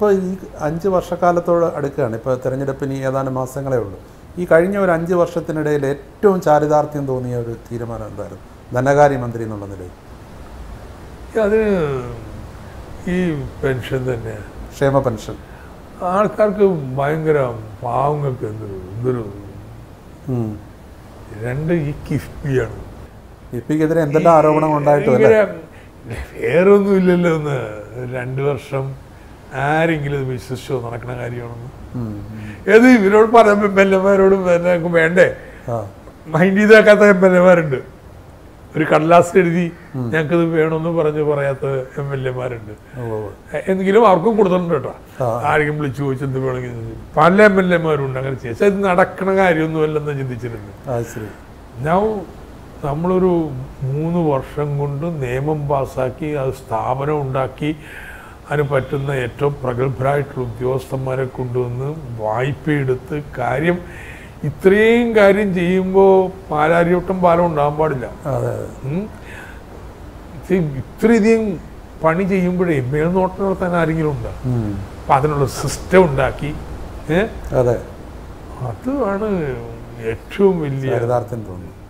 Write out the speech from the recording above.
ഇപ്പോൾ ഈ അഞ്ച് വർഷക്കാലത്തോട് അടുക്കുകയാണ് ഇപ്പോൾ തെരഞ്ഞെടുപ്പിന് ഈ ഏതാനും മാസങ്ങളേ ഉള്ളൂ ഈ കഴിഞ്ഞ ഒരു അഞ്ച് വർഷത്തിനിടയിൽ ഏറ്റവും ചാരിതാർത്ഥ്യം തോന്നിയ ഒരു തീരുമാനം എന്തായിരുന്നു ധനകാര്യമന്ത്രി എന്നുള്ള നിലയിൽ അത് ഈ പെൻഷൻ തന്നെ ക്ഷേമ പെൻഷൻ ആൾക്കാർക്ക് ഭയങ്കര പാവങ്ങൾക്ക് എന്തൊരു എന്തൊരു ഉം. രണ്ട് ഈ കിഫ്ബിയാണ് ഇപ്പിക്കെതിരെ എന്തെല്ലാം ആരോപണം ഉണ്ടായിട്ടും അല്ലേ വേറെ ഒന്നുമില്ലല്ലോ എന്ന് രണ്ട് വർഷം ആരെങ്കിലും ഇത് വിശ്വസിച്ചോ നടക്കുന്ന കാര്യമാണെന്ന് ഉം. ഏത് ഇവരോട് പല എം എൽ എമാരോടും വേണ്ടേ ആ മൈൻഡ് ചെയ്താക്കാത്ത എം എൽ എമാരുണ്ട് ഒരു കടലാസ് എഴുതി ഞങ്ങൾക്കിത് വേണമെന്ന് പറഞ്ഞ് പറയാത്ത എം എൽ എമാരുണ്ട് ഓ ഓ. എന്തെങ്കിലും അവർക്കും കൊടുത്തിട്ടുണ്ട് കേട്ടോ ആ. ആരെങ്കിലും വിളിച്ചു ചോദിച്ചു എന്ത് വേണമെങ്കിൽ ഇത് ചെയ്യും. പല എം എൽ എമാരും ഉണ്ട് അങ്ങനെ ചെയ്യാം പക്ഷെ ഇത് നടക്കണ കാര്യമൊന്നുമല്ലെന്ന് ചിന്തിച്ചിട്ടുണ്ട് അത് ശരി ഞാൻ നമ്മളൊരു മൂന്ന് വർഷം കൊണ്ട് നിയമം പാസ്സാക്കി അത് സ്ഥാപനം ഉണ്ടാക്കി അതിന് പറ്റുന്ന ഏറ്റവും പ്രഗത്ഭരായിട്ടുള്ള ഉദ്യോഗസ്ഥന്മാരെ കൊണ്ടുവന്ന് വായ്പയെടുത്ത് കാര്യം ഇത്രയും കാര്യം ചെയ്യുമ്പോൾ പാലാരിവട്ടം പാലം ഉണ്ടാകാൻ പാടില്ല അതെ അതെ ഉം. ഇത് ഇത്രയധികം പണി ചെയ്യുമ്പോഴേ മേൽനോട്ടം നടത്താൻ ആരെങ്കിലും ഉണ്ടോ ഉം. അപ്പം അതിനുള്ള സിസ്റ്റം ഉണ്ടാക്കി ഏ അതെ അതാണ് ഏറ്റവും വലിയ ചാരിതാർത്ഥ്യം തോന്നുന്നു